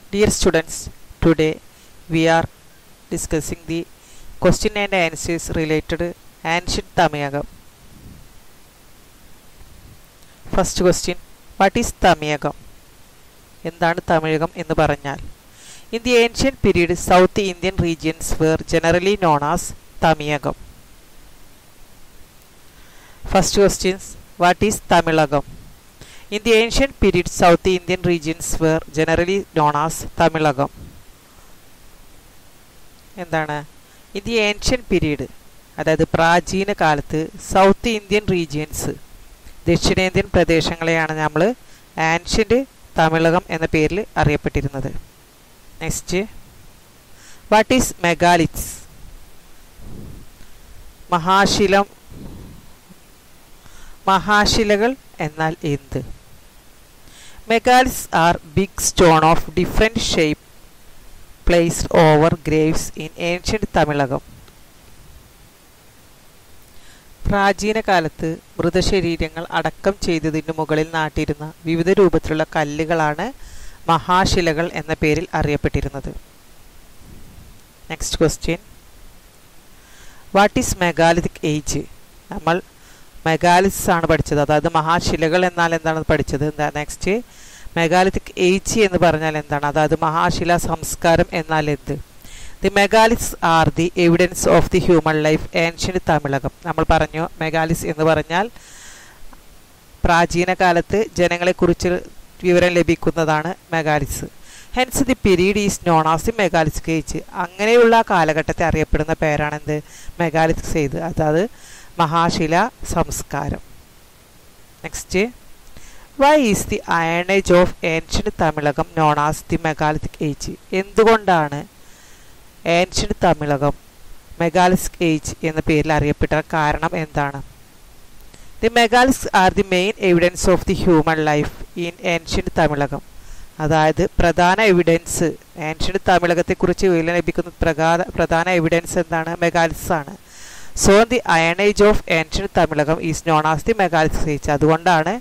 Dear students, today we are discussing the question and answers related ancient Tamiyagam. First question what is Tamilakam എന്താണ് തമിഴകം എന്ന് പറഞ്ഞാൽ in the ancient period south Indian regions were generally known as Tamilakam first questions what is Tamilakam in the ancient period south Indian regions were generally known as Tamilakam എന്താണ് in the ancient period അതായത് പ്രാചീന കാലത്ത് south Indian regions ദക്ഷിണേന്ത്യൻ പ്രദേശങ്ങളെയാണ് നമ്മൾ ancient Tamilakam എന്ന പേരിൽ അറിയപ്പെട്ടിരുന്നത് next what is megaliths മഹാശിലം മഹാശിലകൾ എന്നാൽ എന്ത് megaliths are big stone of different shape placed over graves in ancient Tamilakam പ്രാചീന കാലത്ത് മൃതശരീരങ്ങൾ അടക്കം ചെയ്തതിനു മുകളിൽ നാട്ടിയിരുന്ന വിവിധ രൂപത്തിലുള്ള കല്ലുകളാണ് മഹാശിലകൾ എന്ന പേരിൽ അറിയപ്പെട്ടിരുന്നത് next question what is megalithic age നമ്മൾ മെഗാലിത്സ് ആണ് പഠിച്ചത് അതായത് മഹാശിലകൾ എന്നാൽ എന്താണ് പഠിച്ചത് എന്താ നെക്സ്റ്റ് മെഗാലിത്തിക് ഏജ് എന്ന് പറഞ്ഞാൽ എന്താണ് അതായത് മഹാശില സംസ്കാരം എന്നാൽ എന്ത് the megaliths are the evidence of the human life ancient Tamilakam നമ്മൾ പറഞ്ഞു മെഗാലിസ് എന്ന് പറഞ്ഞാൽ പ്രാചീന കാലത്ത് ജനങ്ങളെക്കുറിച്ച് വിവരം ലഭിക്കുന്നതാണ് megaliths hence the period is known as the megaliths age അങ്ങനെയുള്ള കാലഘട്ടത്തെ അറിയപ്പെടുന്ന പേരാണെന്ത് മെഗാലിസ് ഏജ് അതായത് മഹാശില സംസ്കാരം next why is the iron age of ancient Tamilakam known as the megalithic age എന്തുകൊണ്ടാണ് ഏൻഷ്യൻ്റ് തമിഴകം മെഗാലിസ്ക് ഏജ് എന്ന പേരിൽ അറിയപ്പെട്ടാൻ കാരണം എന്താണ് the megaliths are the main evidence of the human life in ancient Tamilakam അതായത് പ്രധാന എവിഡൻസ് ഏൻഷ്യൻ്റ് തമിഴകത്തെക്കുറിച്ച് വിവരം ലഭിക്കുന്ന പ്രധാന പ്രധാന എവിഡൻസ് എന്താണ് മെഗാലിസ് ആണ് so the iron age of ancient Tamilakam is known as the megaliths age അതുകൊണ്ടാണ്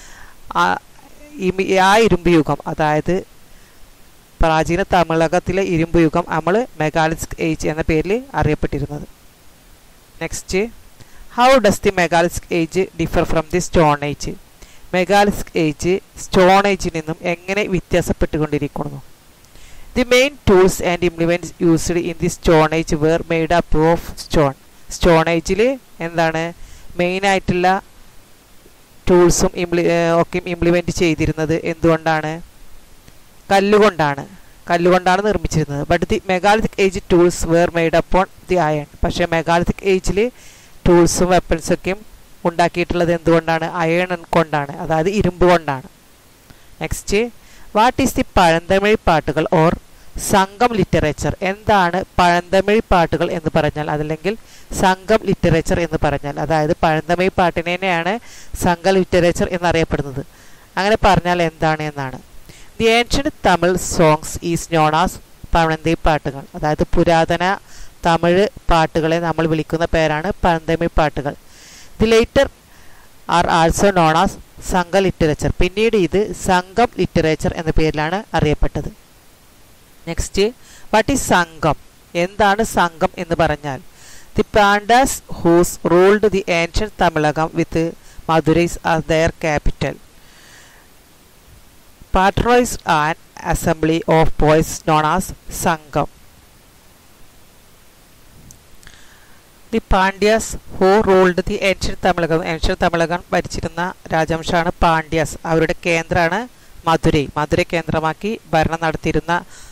ആ ഇരുമ്പ് യുഗം അതായത് പ്രാചീന തമിഴകത്തിലെ ഇരുമ്പ് യുഗം നമ്മൾ മെഗാലിസ്ക് ഏജ് എന്ന പേരിൽ അറിയപ്പെട്ടിരുന്നത് next how does the megalithic age differ from the stone age megalithic age stone ഏജിൽ നിന്നും എങ്ങനെ വ്യത്യാസപ്പെട്ടുകൊണ്ടിരിക്കുന്നു the main tools and implements used in the stone age were made up of stone സ്റ്റോൺ ഏജിൽ എന്താണ് മെയിനായിട്ടുള്ള ടൂൾസും ഇംപ്ലി ഒക്കെ ഇംപ്ലിമെൻറ്റ് ചെയ്തിരുന്നത് എന്തുകൊണ്ടാണ് കല്ലുകൊണ്ടാണ് കല്ലുകൊണ്ടാണ് നിർമ്മിച്ചിരുന്നത് but the megalithic age tools were made upon the iron പക്ഷേ മെഗാലിത്തിക് ഏജിൽ ടൂൾസും വെപ്പൺസൊക്കെയും ഉണ്ടാക്കിയിട്ടുള്ളത് എന്തുകൊണ്ടാണ് അയൺ കൊണ്ടാണ് അതായത് ഇരുമ്പ് കൊണ്ടാണ് നെക്സ്റ്റ് വാട്ട് ഈസ് ദി പഴന്തമിഴ് പാട്ടുകൾ ഓർ സംഘം ലിറ്ററേച്ചർ എന്താണ് പഴന്തമിഴ് പാട്ടുകൾ എന്ന് പറഞ്ഞാൽ അതല്ലെങ്കിൽ സംഘം ലിറ്ററേച്ചർ എന്ന് പറഞ്ഞാൽ അതായത് പഴന്തമിഴ് പാട്ടിനെ തന്നെയാണ് സംഘ ലിറ്ററേച്ചർ എന്നറിയപ്പെടുന്നത് അങ്ങനെ പറഞ്ഞാൽ എന്താണ് എന്നാണ് the ancient Tamil songs is known as പഴന്തമിഴ് പാട്ടുകൾ അതായത് പുരാതന തമിഴ് പാട്ടുകളെ നമ്മൾ വിളിക്കുന്ന പേരാണ് പഴന്തമിഴ് പാട്ടുകൾ the later are also known as സംഘ ലിറ്ററേച്ചർ പിന്നീട് ഇത് സംഘം ലിറ്ററേച്ചർ എന്ന പേരിലാണ് അറിയപ്പെട്ടത് നെക്സ്റ്റ് വാട്ട് ഈസ് സംഘം എന്താണ് സംഘം എന്ന് പറഞ്ഞാൽ the Pandyas whose ruled the ancient Tamilakam with Madurai's as their capital patronized an assembly of boys known as Sangam. The Pandyas who ruled the ancient Tamilakam ancient Tamilakam ഭരിച്ചിരുന്ന രാജവംശമാണ് പാണ്ഡ്യാസ് അവരുടെ കേന്ദ്രമാണ് മധുരൈ മധുരൈ കേന്ദ്രമാക്കി ഭരണം നടത്തിയിരുന്ന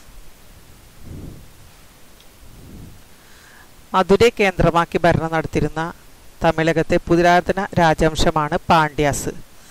മധുരൈ കേന്ദ്രമാക്കി ഭരണം നടത്തിയിരുന്ന തമിഴകത്തെ പുരാതന രാജവംശമാണ് Pandyas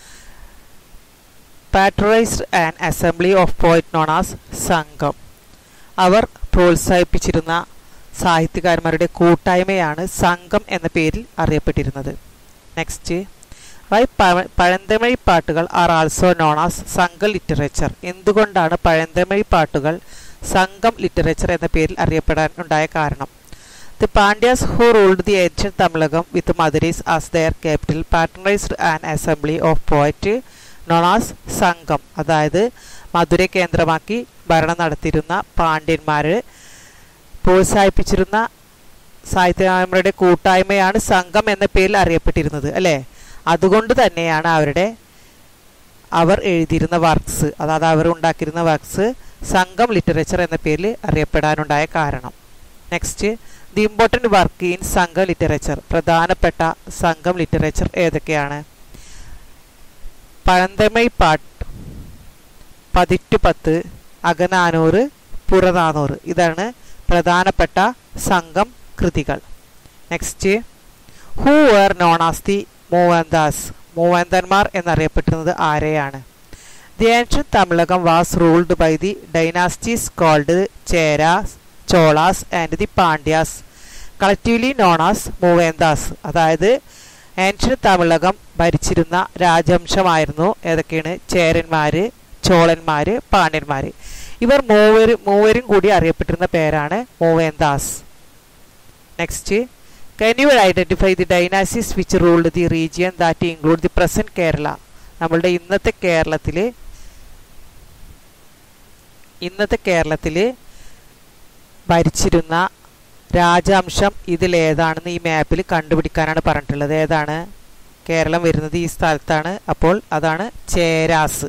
patronized an assembly of poet known as Sangam അവർ പ്രോത്സാഹിപ്പിച്ചിരുന്ന സാഹിത്യകാരന്മാരുടെ കൂട്ടായ്മയാണ് സംഘം എന്ന പേരിൽ അറിയപ്പെട്ടിരുന്നത് നെക്സ്റ്റ് വൈ പഴന്തമിഴ് പാട്ടുകൾ ആർ ആൾസോ നോൺ ആസ് സംഘ ലിറ്ററേച്ചർ എന്തുകൊണ്ടാണ് പഴന്തമിഴ് പാട്ടുകൾ സംഘം ലിറ്ററേച്ചർ എന്ന പേരിൽ അറിയപ്പെടാൻ ഉണ്ടായ കാരണം the Pandyas who ruled the ancient Tamilakam with Madurai's as their capital patronised an assembly of poet known as Sangam അതായത് മധുര കേന്ദ്രമാക്കി ഭരണം നടത്തിയിരുന്ന പാണ്ഡ്യന്മാർ പ്രോത്സാഹിപ്പിച്ചിരുന്ന സാഹിത്യകാരന്മാരുടെ കൂട്ടായ്മയാണ് സംഘം എന്ന പേരിൽ അറിയപ്പെട്ടിരുന്നത് അല്ലേ അതുകൊണ്ട് തന്നെയാണ് അവരുടെ അവർ എഴുതിയിരുന്ന വർക്ക്സ് അതായത് അവർ ഉണ്ടാക്കിയിരുന്ന വർക്ക്സ് സംഘം ലിറ്ററേച്ചർ എന്ന പേരിൽ അറിയപ്പെടാനുണ്ടായ കാരണം next the important work in Sangam literature പ്രധാനപ്പെട്ട സംഘം ലിറ്ററേച്ചർ ഏതൊക്കെയാണ് പഴന്തമൈ പാട്ട് പതിറ്റു പത്ത് അകനാനൂറ് പുറനാനൂറ് ഇതാണ് പ്രധാനപ്പെട്ട സംഘം കൃതികൾ next who are known as the Moovanthas മൂവന്തന്മാർ എന്നറിയപ്പെട്ടിരുന്നത് ആരെയാണ് the ancient Tamilakam was ruled by the dynasties called Cheras Cholas and the Pandyas collectively known as Moovendas അതായത് ഏൻഷ്യൻ തമിഴകം ഭരിച്ചിരുന്ന രാജവംശമായിരുന്നു ഏതൊക്കെയാണ് ചേരന്മാർ ചോളന്മാർ പാണ്ഡ്യന്മാർ ഇവർ മൂവരും മൂവരും കൂടി അറിയപ്പെട്ടിരുന്ന പേരാണ് Moovendas next can you identify the dynasties which ruled the region that include the present Kerala നമ്മളുടെ ഇന്നത്തെ കേരളത്തിൽ ഇന്നത്തെ കേരളത്തിൽ ഭരിച്ചിരുന്ന രാജവംശം ഇതിലേതാണെന്ന് ഈ മാപ്പിൽ കണ്ടുപിടിക്കാനാണ് പറഞ്ഞിട്ടുള്ളത് ഏതാണ് കേരളം വരുന്നത് ഈ സ്ഥലത്താണ് അപ്പോൾ അതാണ് Cheras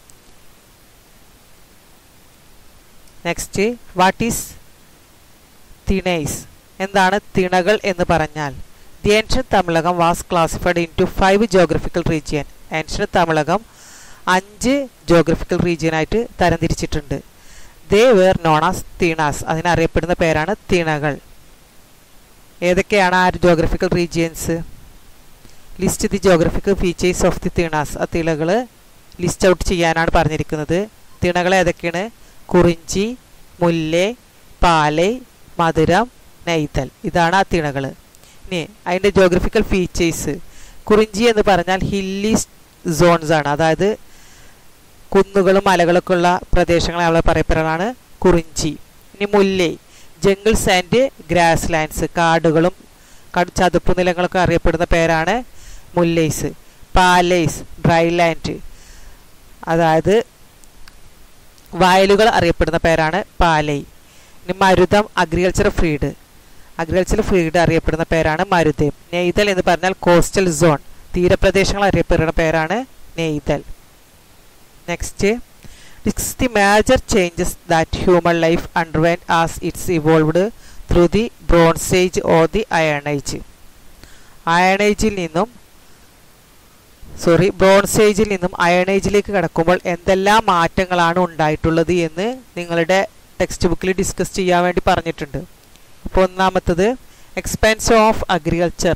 next what is Thinais എന്താണ് തിണകൾ എന്ന് പറഞ്ഞാൽ the ancient Tamilakam was classified into five geographical region ancient Tamilakam അഞ്ച് ജോഗ്രഫിക്കൽ റീജിയനായിട്ട് തരംതിരിച്ചിട്ടുണ്ട് they were known as Thinas അതിനറിയപ്പെടുന്ന പേരാണ് തിണകൾ ഏതൊക്കെയാണ് ആ geographical regions list the geographical features of the Thinas ആ തിണകൾ ലിസ്റ്റ് ഔട്ട് ചെയ്യാനാണ് പറഞ്ഞിരിക്കുന്നത് തിണകൾ ഏതൊക്കെയാണ് കുറിഞ്ചി മുല്ലേ പാലൈ മധുരം നെയ്തൽ ഇതാണ് ആ തിണകൾ ഇനി അതിൻ്റെ ജോഗ്രഫിക്കൽ ഫീച്ചേഴ്സ് കുറിഞ്ചി എന്ന് പറഞ്ഞാൽ ഹില്ലി സോൺസ് ആണ് അതായത് കുന്നുകളും മലകളൊക്കെ ഉള്ള പ്രദേശങ്ങളെ നമ്മൾ പറയപ്പെടുന്നതാണ് കുറിഞ്ചി ഇനി മുല്ലേ ജംഗിൾസ് ആൻഡ് ഗ്രാസ് ലാൻഡ്സ് കാടുകളും ചതുപ്പ് നിലങ്ങളൊക്കെ അറിയപ്പെടുന്ന പേരാണ് മുല്ലേസ് പാലേസ് ഡ്രൈ ലാൻഡ് അതായത് വയലുകൾ അറിയപ്പെടുന്ന പേരാണ് പാലൈ ഇനി Marutham agriculture field agriculture field അറിയപ്പെടുന്ന പേരാണ് മരുതം നെയ്തൽ എന്ന് പറഞ്ഞാൽ കോസ്റ്റൽ സോൺ തീരപ്രദേശങ്ങൾ അറിയപ്പെടുന്ന പേരാണ് Neithal next discuss the major changes that human life underwent as its evolved through the bronze age or the iron age iron ഏജിൽ നിന്നും സോറി ബ്രോൺസ് ഏജിൽ നിന്നും അയൺ ഏജിലേക്ക് കടക്കുമ്പോൾ എന്തെല്ലാം മാറ്റങ്ങളാണ് ഉണ്ടായിട്ടുള്ളത് എന്ന് നിങ്ങളുടെ ടെക്സ്റ്റ് ബുക്കിൽ ഡിസ്കസ് ചെയ്യാൻ വേണ്ടി പറഞ്ഞിട്ടുണ്ട് അപ്പോൾ ഒന്നാമത്തത് എക്സ്പെൻസ് ഓഫ് അഗ്രികൾച്ചർ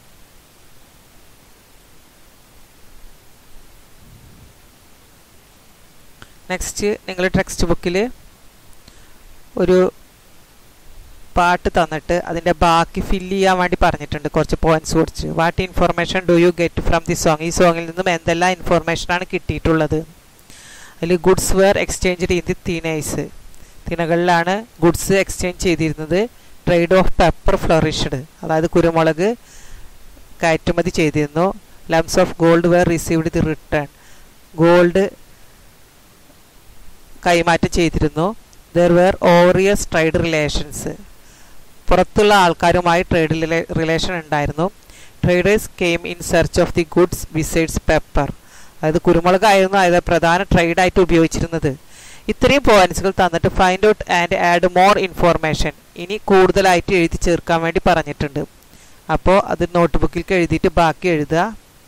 നെക്സ്റ്റ് നിങ്ങൾ ടെക്സ്റ്റ് ബുക്കിൽ ഒരു പാട്ട് തന്നിട്ട് അതിൻ്റെ ബാക്കി ഫില്ല് ചെയ്യാൻ വേണ്ടി പറഞ്ഞിട്ടുണ്ട് കുറച്ച് പോയിന്റ്സ് കുറിച്ച് what information do you get from the song ഈ സോങ്ങിൽ നിന്നും എന്തെല്ലാം ഇൻഫർമേഷനാണ് കിട്ടിയിട്ടുള്ളത് അതിൽ goods were exchange in the Thinais തിനകളിലാണ് ഗുഡ്സ് എക്സ്ചേഞ്ച് ചെയ്തിരുന്നത് ട്രേഡ് ഓഫ് പെപ്പർ ഫ്ലറിഷ്ഡ് അതായത് കുരുമുളക് കയറ്റുമതി ചെയ്തിരുന്നു lumps of gold were received the return gold കൈമാറ്റം ചെയ്തിരുന്നു there were various trade relations പുറത്തുള്ള ആൾക്കാരുമായി ട്രേഡ് റിലേഷൻ ഉണ്ടായിരുന്നു traders came in search of the goods besides pepper അതായത് കുരുമുളകായിരുന്നു അത് പ്രധാന ട്രേഡായിട്ട് ഉപയോഗിച്ചിരുന്നത് ഇത്രയും പോയിന്റ്സുകൾ തന്നിട്ട് find out and add more information ഇനി കൂടുതലായിട്ട് എഴുതി ചേർക്കാൻ വേണ്ടി പറഞ്ഞിട്ടുണ്ട് അപ്പോൾ അത് നോട്ട് ബുക്കിലേക്ക് എഴുതിയിട്ട് ബാക്കി എഴുതുക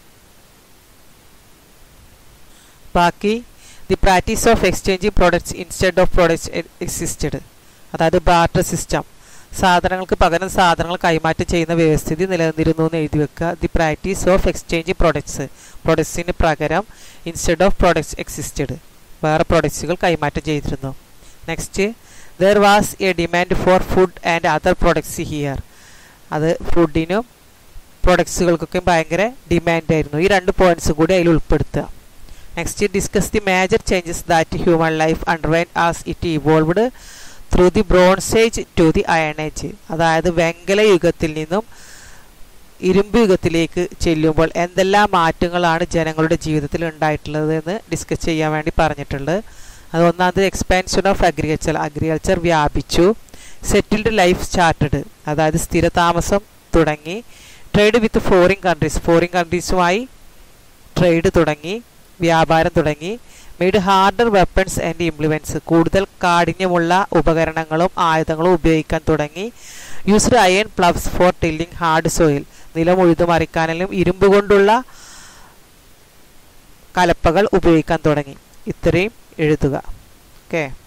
ബാക്കി the practice of exchanging products instead of products existed അതായത് ബാർട്ടർ സിസ്റ്റം സാധനങ്ങൾക്ക് പകരം സാധനങ്ങൾ കൈമാറ്റം ചെയ്യുന്ന വ്യവസ്ഥിതി നിലനിന്നിരുന്നു എന്ന് എഴുതി വെക്കുക the practice of exchanging products പ്രോഡക്ട്സിന് പകരം ഇൻസ്റ്റെഡ് ഓഫ് പ്രോഡക്ട്സ് എക്സിസ്റ്റഡ് വേറെ പ്രോഡക്ട്സുകൾ കൈമാറ്റം ചെയ്തിരുന്നു next there was a demand for food and other products here അത് ഫുഡിനും പ്രൊഡക്ട്സുകൾക്കൊക്കെ ഭയങ്കര ഡിമാൻഡായിരുന്നു ഈ രണ്ട് പോയിന്റ്സ് കൂടി അതിൽ ഉൾപ്പെടുത്തുക next discuss the major changes that human life underwent as it evolved through the bronze age to the iron age അതായത് വെങ്കല യുഗത്തിൽ നിന്നും ഇരുമ്പ് യുഗത്തിലേക്ക് ചെല്ലുമ്പോൾ എന്തെല്ലാം മാറ്റങ്ങളാണ് ജനങ്ങളുടെ ജീവിതത്തിൽ ഉണ്ടായിട്ടുള്ളത് എന്ന് ഡിസ്കസ് ചെയ്യാൻ വേണ്ടി പറഞ്ഞിട്ടുള്ളത് അത് ഒന്നാമത് എക്സ്പാൻഷൻ ഓഫ് അഗ്രികൾച്ചർ അഗ്രികൾച്ചർ വ്യാപിച്ചു സെറ്റിൽഡ് ലൈഫ് സ്റ്റാർട്ടഡ് അതായത് സ്ഥിരതാമസം തുടങ്ങി trade with foreign countries foreign കൺട്രീസുമായി ട്രേഡ് തുടങ്ങി വ്യാപാരം തുടങ്ങി made harder weapons and implements കൂടുതൽ കാഠിന്യമുള്ള ഉപകരണങ്ങളും ആയുധങ്ങളും ഉപയോഗിക്കാൻ തുടങ്ങി used iron ploughs for tilling hard soil നിലം ഉഴുതുമറിക്കാനും ഇരുമ്പ് കൊണ്ടുള്ള കലപ്പകൾ ഉപയോഗിക്കാൻ തുടങ്ങി ഇത്രയും എഴുതുക ഓക്കെ